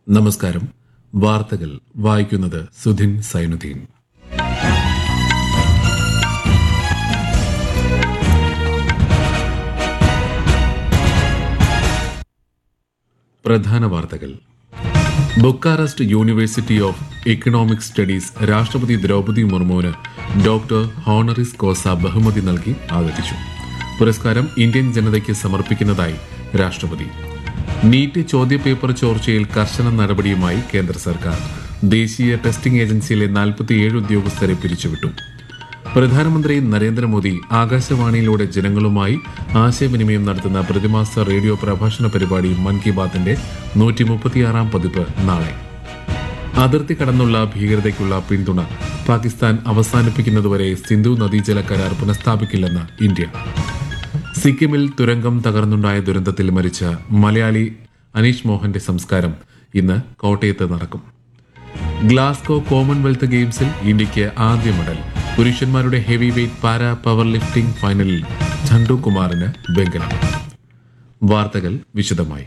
നമസ്കാരം വാർത്തകൾ വായിക്കുന്നത് സുധിൻ സൈനുദ്ദീൻ പ്രധാന വാർത്തകൾ Bucharest university of economic studies രാഷ്ട്രപതി ദ്രൗപദി മുർമുവിന് ഡോക്ടർ ഹോണറിസ് കോസ ബഹുമതി നൽകി ആദരിച്ചു പുരസ്കാരം ഇന്ത്യൻ ജനതയ്ക്ക് സമർപ്പിക്കുന്നതായി രാഷ്ട്രപതി നീറ്റ് ചോദ്യപേപ്പർ ചോർച്ചയിൽ കർശന നടപടിയുമായി കേന്ദ്ര സർക്കാർ ദേശീയ ടെസ്റ്റിംഗ് ഏജൻസിയിലെ നാൽപ്പത്തിയേഴ് ഉദ്യോഗസ്ഥരെ പിരിച്ചുവിട്ടു പ്രധാനമന്ത്രി നരേന്ദ്രമോദി ആകാശവാണിയിലൂടെ ജനങ്ങളുമായി ആശയവിനിമയം നടത്തുന്ന പ്രതിമാസ റേഡിയോ പ്രഭാഷണ പരിപാടി മൻ കി ബാത്തിന്റെ നൂറ്റി മുപ്പത്തിയാറാം പതിപ്പ് നാളെ അതിർത്തി കടന്നുള്ള ഭീകരതയ്ക്കുള്ള പിന്തുണ പാകിസ്ഥാൻ അവസാനിപ്പിക്കുന്നതുവരെ സിന്ധു നദീജല കരാർ പുനഃസ്ഥാപിക്കില്ലെന്ന് ഇന്ത്യ സിക്കിമിൽ തുരങ്കം തകർന്നുണ്ടായ ദുരന്തത്തിൽ മരിച്ച മലയാളി അനീഷ് മോഹന്റെ സംസ്കാരം ഇന്ന് കോട്ടയത്ത് നടക്കും ഗ്ലാസ്കോ കോമൺവെൽത്ത് ഗെയിംസിൽ ഇന്ത്യയ്ക്ക് ആദ്യ മെഡൽ പുരുഷന്മാരുടെ heavyweight para powerlifting ഫൈനലിൽ ഝണ്ടു കുമാറിന് വെങ്കലം വാർത്തകൾ വിശദമായി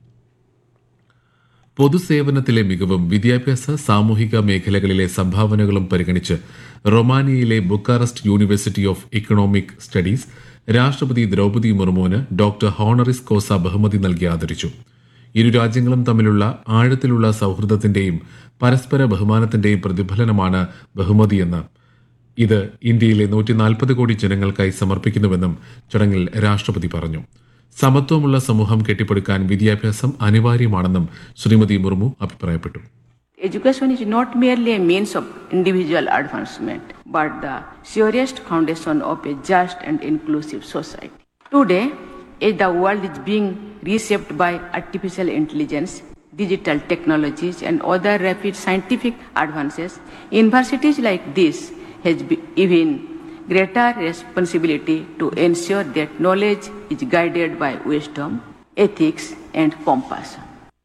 പൊതുസേവനത്തിലെ മികവും വിദ്യാഭ്യാസ സാമൂഹിക മേഖലകളിലെ സംഭാവനകളും പരിഗണിച്ച് റൊമാനിയയിലെ Bucharest university of economic studies രാഷ്ട്രപതി ദ്രൗപദി മുർമുവിന് ഡോക്ടർ ഹോണറിസ് കോസ ബഹുമതി നൽകി ആദരിച്ചു ഇരു രാജ്യങ്ങളും തമ്മിലുള്ള ആഴത്തിലുള്ള സൗഹൃദത്തിന്റെയും പരസ്പര ബഹുമാനത്തിന്റെയും പ്രതിഫലനമാണ് ബഹുമതിയെന്ന് ഇത് ഇന്ത്യയിലെ നൂറ്റി നാൽപ്പത് കോടി ജനങ്ങൾക്കായി സമർപ്പിക്കുന്നുവെന്നും ചടങ്ങിൽ രാഷ്ട്രപതി പറഞ്ഞു സമത്വമുള്ള സമൂഹം കെട്ടിപ്പടുക്കാൻ വിദ്യാഭ്യാസം അനിവാര്യമാണെന്നും ശ്രീമതി മുർമു അഭിപ്രായപ്പെട്ടു Education is not merely a means of individual advancement, but the surest foundation of a just and inclusive society. Today, as the world is being reshaped by artificial intelligence, digital technologies, and other rapid scientific advances, universities like this has be- even greater responsibility to ensure that knowledge is guided by wisdom, ethics, and compassion.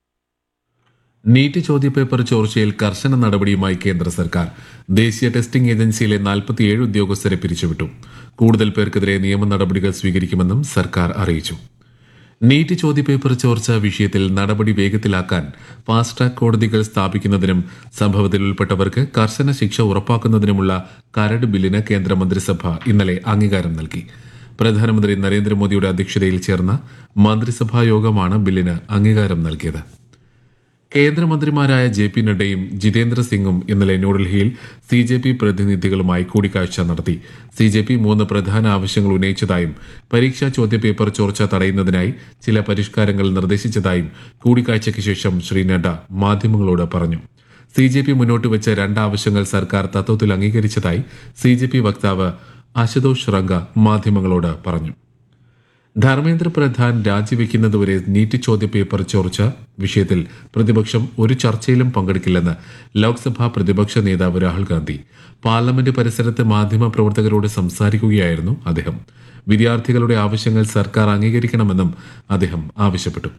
NEET ചോദ്യപേപ്പർ ചോർച്ചയിൽ കർശന നടപടിയുമായി കേന്ദ്ര സർക്കാർ ദേശീയ testing ഏജൻസിയിലെ നാൽപ്പത്തിയേഴ് ഉദ്യോഗസ്ഥരെ പിരിച്ചുവിട്ടു കൂടുതൽ പേർക്കെതിരെ നിയമ നടപടികൾ സ്വീകരിക്കുമെന്നും സർക്കാർ അറിയിച്ചു നീറ്റ് ചോദ്യപേപ്പർ ചോർച്ച വിഷയത്തിൽ നടപടി വേഗത്തിലാക്കാൻ ഫാസ്റ്റ് ട്രാക്ക് കോടതികൾ സ്ഥാപിക്കുന്നതിനും സംഭവത്തിൽ ഉൾപ്പെട്ടവർക്ക് കർശന ശിക്ഷ ഉറപ്പാക്കുന്നതിനുമുള്ള കരട് ബില്ലിന് കേന്ദ്ര മന്ത്രിസഭ ഇന്നലെ അംഗീകാരം നൽകി പ്രധാനമന്ത്രി നരേന്ദ്രമോദിയുടെ അധ്യക്ഷതയിൽ ചേർന്ന മന്ത്രിസഭാ യോഗമാണ് ബില്ലിന് അംഗീകാരം നൽകിയത് കേന്ദ്രമന്ത്രിമാരായ ജെ പി നഡ്ഡയും ജിതേന്ദ്ര സിംഗും ഇന്നലെ ന്യൂഡൽഹിയിൽ സി ജെ പി പ്രതിനിധികളുമായി കൂടിക്കാഴ്ച നടത്തി സി ജെ പി മൂന്ന് പ്രധാന ആവശ്യങ്ങൾ ഉന്നയിച്ചതായും പരീക്ഷാ ചോദ്യപേപ്പർ ചോർച്ച തടയുന്നതിനായി ചില പരിഷ്കാരങ്ങൾ നിർദ്ദേശിച്ചതായും കൂടിക്കാഴ്ചയ്ക്ക് ശേഷം ശ്രീ നഡ്ഡ മാധ്യമങ്ങളോട് പറഞ്ഞു സി ജെ പി മുന്നോട്ട് വെച്ച രണ്ട് ആവശ്യങ്ങൾ സർക്കാർ തത്വത്തിൽ അംഗീകരിച്ചതായി സി ജെ പി വക്താവ് അശുതോഷ് റംഗ മാധ്യമങ്ങളോട് പറഞ്ഞു ധർമ്മേന്ദ്ര പ്രധാൻ രാജിവെക്കുന്നതുവരെ നീറ്റ് ചോദ്യപേപ്പർ ചോർച്ച വിഷയത്തിൽ പ്രതിപക്ഷം ഒരു ചർച്ചയിലും പങ്കെടുക്കില്ലെന്ന് ലോക്സഭാ പ്രതിപക്ഷ നേതാവ് രാഹുൽ ഗാന്ധി പാർലമെന്റ് പരിസരത്ത് മാധ്യമ പ്രവർത്തകരോട് സംസാരിക്കുകയായിരുന്നു അദ്ദേഹം വിദ്യാർത്ഥികളുടെ ആവശ്യങ്ങൾ സർക്കാർ അംഗീകരിക്കണമെന്നും അദ്ദേഹം ആവശ്യപ്പെട്ടു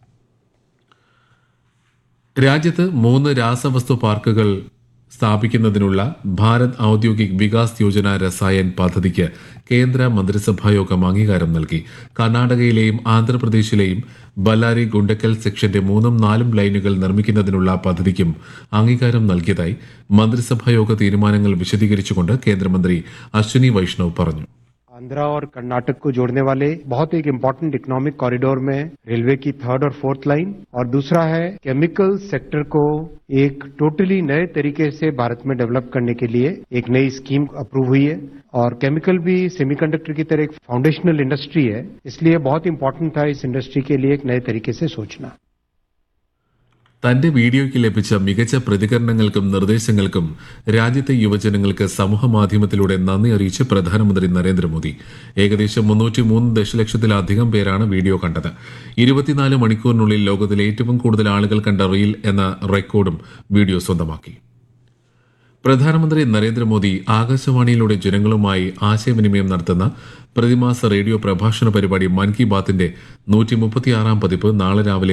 രാജ്യത്ത് മൂന്ന് രാസവസ്തു പാർക്കുകൾ സ്ഥാപിക്കുന്നതിനുള്ള ഭാരത് ഔദ്യോഗിക് വികാസ് യോജന രസായൻ പദ്ധതിക്ക് കേന്ദ്ര മന്ത്രിസഭായോഗം അംഗീകാരം നൽകി കർണാടകയിലെയും ആന്ധ്രാപ്രദേശിലെയും ബല്ലാരി ഗുണ്ടക്കൽ സെക്ഷന്റെ മൂന്നും നാലും ലൈനുകൾ നിർമ്മിക്കുന്നതിനുള്ള പദ്ധതിക്കും അംഗീകാരം നൽകിയതായി മന്ത്രിസഭായോഗ തീരുമാനങ്ങൾ വിശദീകരിച്ചുകൊണ്ട് കേന്ദ്രമന്ത്രി അശ്വിനി വൈഷ്ണവ് പറഞ്ഞു आंध्रा और कर्नाटक को जोड़ने वाले बहुत एक इम्पोर्टेंट इकोनॉमिक कॉरिडोर में रेलवे की थर्ड और फोर्थ लाइन और दूसरा है केमिकल सेक्टर को एक टोटली नए तरीके से भारत में डेवलप करने के लिए एक नई स्कीम अप्रूव हुई है और केमिकल भी सेमीकंडक्टर की तरह एक फाउंडेशनल इंडस्ट्री है इसलिए बहुत इंपॉर्टेंट था इस इंडस्ट्री के लिए एक नए तरीके से सोचना തന്റെ വീഡിയോയ്ക്ക് ലഭിച്ച മികച്ച പ്രതികരണങ്ങൾക്കും നിർദ്ദേശങ്ങൾക്കും രാജ്യത്തെ യുവജനങ്ങൾക്ക് സമൂഹ മാധ്യമത്തിലൂടെ നന്ദി അറിയിച്ച് പ്രധാനമന്ത്രി നരേന്ദ്രമോദി ഏകദേശം മുന്നൂറ്റി മൂന്ന് ദശലക്ഷത്തിലധികം പേരാണ് വീഡിയോ കണ്ടത് ഇരുപത്തിനാല് മണിക്കൂറിനുള്ളിൽ ലോകത്തിലെ ഏറ്റവും കൂടുതൽ ആളുകൾ കണ്ട റീൽ എന്ന റെക്കോർഡും വീഡിയോ സ്വന്തമാക്കി പ്രധാനമന്ത്രി നരേന്ദ്രമോദി ആകാശവാണിയിലൂടെ ജനങ്ങളുമായി ആശയവിനിമയം നടത്തുന്ന പ്രതിമാസ റേഡിയോ പ്രഭാഷണ പരിപാടി മൻ കി ബാത്തിന്റെ നൂറ്റി മുപ്പത്തിയാറാം പതിപ്പ് നാളെ രാവിലെ